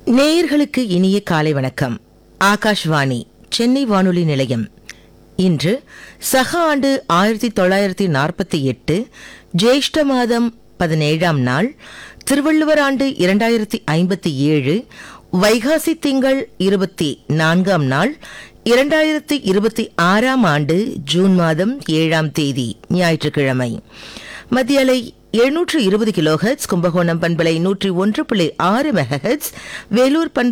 நேயர்களுக்கு இனிய காலை வணக்கம் ஆகாஷ்வாணி சென்னை வானொலி நிலையம் இன்று சக ஆண்டு ஆயிரத்தி தொள்ளாயிரத்தி நாற்பத்தி எட்டு ஜேஷ்ட மாதம் பதினேழாம் நாள் திருவள்ளுவர் ஆண்டு இரண்டாயிரத்தி ஐம்பத்தி ஏழு வைகாசி திங்கள் இருபத்தி நான்காம் நாள் இரண்டாயிரத்தி இருபத்தி ஆறாம் ஆண்டு ஜூன் மாதம் ஏழாம் தேதி ஞாயிற்றுக்கிழமை மத்திய அலை எழுநூற்று இருபது கிலோஹெட்ஸ் கும்பகோணம் பண்பலை நூற்றி ஒன்று புள்ளி ஆறு மெகஹெட்ஸ் வேலூர் பண்பலை